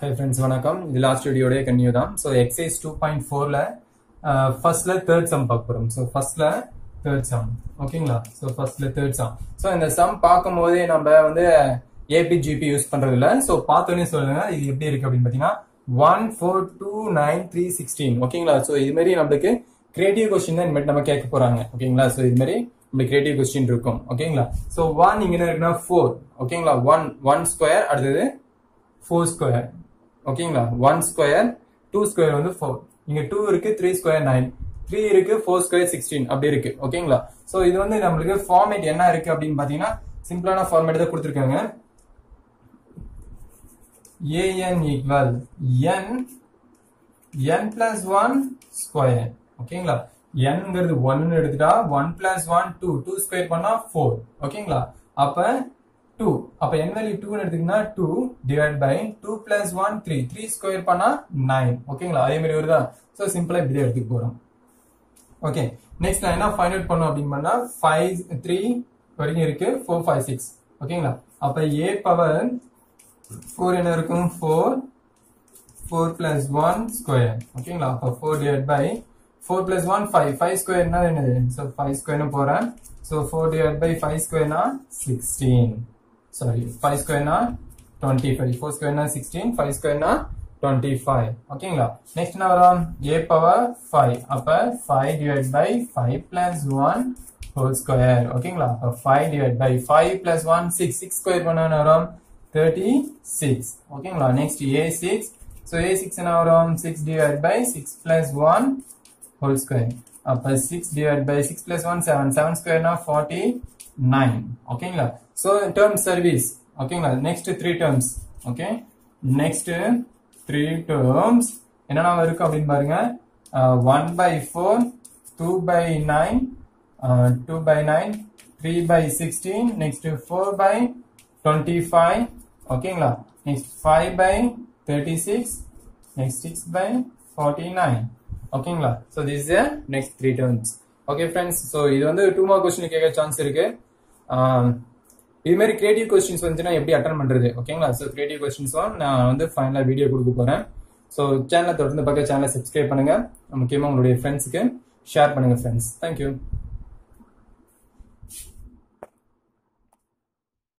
hi friends வணக்கம் இது last வீடியோடைய கன்யூ தான் ஸோ எக்ஸைஸ் டூ பாயிண்ட் ஃபோரில் ஃபர்ஸ்ட்ல தேர்ட் சம் பார்க்க போகிறோம் ஸோ ஃபர்ஸ்ட்ல தேர்ட் சம் ஓகேங்களா ஸோ ஃபர்ஸ்ட்ல தேர்ட் சம் ஸோ இந்த சம் பார்க்கும் போதே நம்ம வந்து ஏபிஜிபி யூஸ் பண்றது இல்ல ஸோ பார்த்தோன்னே சொல்லுங்க இது எப்படி இருக்கு அப்படின்னு பார்த்தீங்கன்னா one four two nine three sixteen ஓகேங்களா ஸோ இது மாதிரி நம்மளுக்கு கிரியேட்டிவ் கொஸ்டின் தான் இனிமேட்டு நம்ம கேட்க போறாங்க ஓகேங்களா ஸோ இது மாதிரி நம்மளுக்கு கிரியேட்டிவ் கொஸ்டின் இருக்கும் ஓகேங்களா ஸோ ஒன் இங்க என்ன இருக்குன்னா ஃபோர் ஓகேங்களா ஒன் ஒன் ஸ்கொயர் அடுத்தது ஃபோர் ஸ்கொயர் ஓகேங்களா ஒன் ஸ்கொயர் டூ ஸ்கொயர் வந்து ஃபோர் இங்க டூ இருக்கு த்ரீ ஸ்கொயர் நைன் த்ரீ இருக்கு ஃபோர் ஸ்கொயர் சிக்ஸ்டீன் அப்படி இருக்கு ஓகேங்களா ஸோ இது வந்து நம்மளுக்கு ஃபார்மேட் என்ன இருக்கு அப்படின்னு பாத்தீங்கன்னா சிம்பிளான ஃபார்மேட் தான் கொடுத்துருக்காங்க a n equal n n plus one square ஓகேங்களா என்ங்கிறது ஒன்னு எடுத்துட்டா one plus one two two square பண்ணா ஃபோர் ஓகேங்களா அப்ப டூ அப்ப என் வேல்யூ டூ எடுத்தீங்கன்னா two divide by two plus one three three square பண்ணா நைன் ஓகேங்களா அதே மாதிரி வருதா ஸோ சிம்பிளா இப்படி எடுத்துக்க போறோம் ஓகே நெக்ஸ்ட் நான் என்ன ஃபைண்ட் அவுட் பண்ணும் அப்படின்னு பண்ணா ஃபைவ் த்ரீ வரைக்கும் இருக்கு ஃபோர் ஃபைவ் சிக்ஸ் ஓகேங்களா அப்ப ஏ பவர் ஃபோர் என்ன இருக்கும் four four plus one square ஓகேங்களா அப்போ four divide by four plus one five five ஸ்கொயர்னா என்னது ஸோ ஃபைவ் ஸ்கொயர்னு போறேன் so four divide by five ஸ்கொயர்னா சிக்ஸ்டீன் சாரி ஃபைவ் ஸ்கொயர்னா டுவெண்ட்டி ஃபைவ் ஃபோர் ஸ்கொயர்னா சிக்ஸ்டீன் ஃபைவ் ஸ்கொயர்னா டுவெண்ட்டி ஃபைவ் ஓகேங்களா நெக்ஸ்ட் என்ன வரும் ஏ பவர் ஃபைவ் அப்ப five divide by five plus one whole square ஓகேங்களா அப்ப five divide by five plus one six six square பண்ண வரும் தேர்ட்டி சிக்ஸ் ஓகேங்களா next a six so a six என்ன வரும் six divide by six plus one whole square அப்ப six divide by six plus one seven seven ஸ்கொயர்னா forty nine ஓகேங்களா so term service ஓகேங்களா next three terms okay next three terms என்னென்ன இருக்கு அப்படின்னு பாருங்க one by four two by nine two by nine three by sixteen next four by twenty five ஓகேங்களா next five by thirty six next six by forty nine ஓகேங்களா so this next three terms okay friends so இது வந்து two mark question கேட்க chance இருக்கு இது மாதிரி creative questions வந்துச்சுன்னா எப்படி அட்டன் பண்றது ஓகேங்களா ஸோ கிரியேட்டிவ் கொஸ்டின்ஸும் நான் வந்து ஃபைனலாக வீடியோ கொடுக்க போறேன் ஸோ சேனலை தொடர்ந்து பார்க்க சேனலை சப்ஸ்கிரைப் பண்ணுங்க முக்கியமாக உங்களுடைய ஃப்ரெண்ட்ஸுக்கு ஷேர் பண்ணுங்க ஃப்ரெண்ட்ஸ் தேங்க்யூ